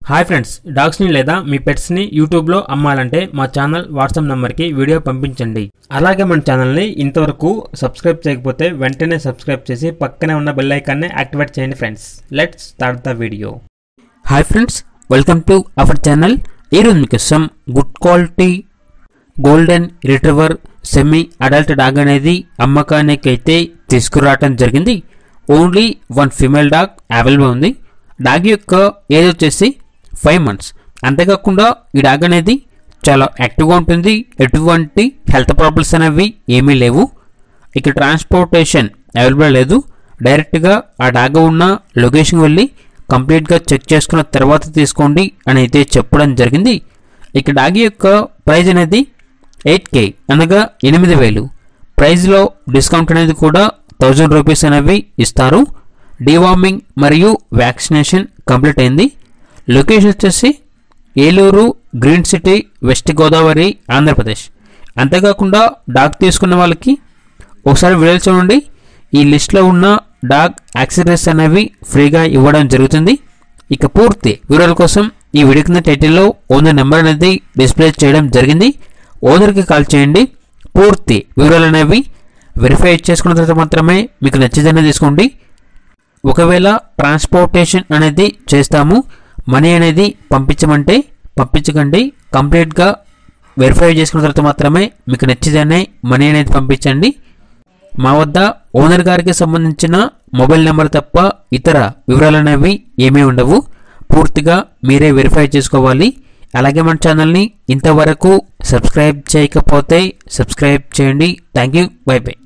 hi friends డాగ్స్ని లేదా మీ పెట్స్ని యూట్యూబ్లో అమ్మాలంటే మా ఛానల్ వాట్సాప్ నెంబర్కి వీడియో పంపించండి అలాగే మన ఛానల్ని ఇంతవరకు సబ్స్క్రైబ్ చేయకపోతే వెంటనే సబ్స్క్రైబ్ చేసి పక్కనే ఉన్న బెల్ ఐకాన్ని యాక్టివేట్ చేయండి friends let's start the video hi friends welcome to our channel ఈరోజు మీకు some good quality golden retriever semi adult dog అనేది అమ్మకానికి అయితే తీసుకురావటం జరిగింది only one female dog available ఉంది డాగ్ యొక్క ఏజ్ వచ్చేసి ఫైవ్ మంత్స్ అంతేకాకుండా ఈ డాగ్ అనేది చాలా యాక్టివ్గా ఉంటుంది ఎటువంటి హెల్త్ ప్రాబ్లమ్స్ అనేవి ఏమీ లేవు ఇక ట్రాన్స్పోర్టేషన్ అవైలబుల్ లేదు డైరెక్ట్గా ఆ డాగ్ ఉన్న లొకేషన్ వెళ్ళి కంప్లీట్గా చెక్ చేసుకున్న తర్వాత తీసుకోండి అని అయితే చెప్పడం జరిగింది ఇక డాగ్ యొక్క ప్రైజ్ అనేది ఎయిట్ కే అనగా ఎనిమిది వేలు ప్రైజ్లో డిస్కౌంట్ అనేది కూడా థౌజండ్ రూపీస్ అనేవి ఇస్తారు డీవార్మింగ్ మరియు వ్యాక్సినేషన్ కంప్లీట్ అయింది లొకేషన్ వచ్చేసి ఏలూరు గ్రీన్ సిటీ వెస్ట్ గోదావరి ఆంధ్రప్రదేశ్ అంతేకాకుండా డాగ్ తీసుకున్న వాళ్ళకి ఒకసారి వీడియో చూడండి ఈ లిస్ట్లో ఉన్న డాగ్ యాక్సెసరీస్ అనేవి ఫ్రీగా ఇవ్వడం జరుగుతుంది ఇక పూర్తి వివరాల కోసం ఈ వీడియో కింద టైటిల్లో ఓనర్ నెంబర్ అనేది డిస్ప్లే చేయడం జరిగింది ఓనర్కి కాల్ చేయండి పూర్తి వివరాలు అనేవి వెరిఫై చేసుకున్న తర్వాత మాత్రమే మీకు నచ్చేదనే తీసుకోండి ఒకవేళ ట్రాన్స్పోర్టేషన్ అనేది చేస్తాము మనీ అనేది పంపించమంటే పంపించకండి కంప్లీట్గా వెరిఫై చేసుకున్న తర్వాత మాత్రమే మీకు నచ్చితేనే మనీ అనేది పంపించండి మా వద్ద ఓనర్ గారికి సంబంధించిన మొబైల్ నెంబర్ తప్ప ఇతర వివరాలు అనేవి ఏమీ ఉండవు పూర్తిగా మీరే వెరిఫై చేసుకోవాలి అలాగే మన ఛానల్ని ఇంతవరకు సబ్స్క్రైబ్ చేయకపోతే సబ్స్క్రైబ్ చేయండి థ్యాంక్ యూ బై బై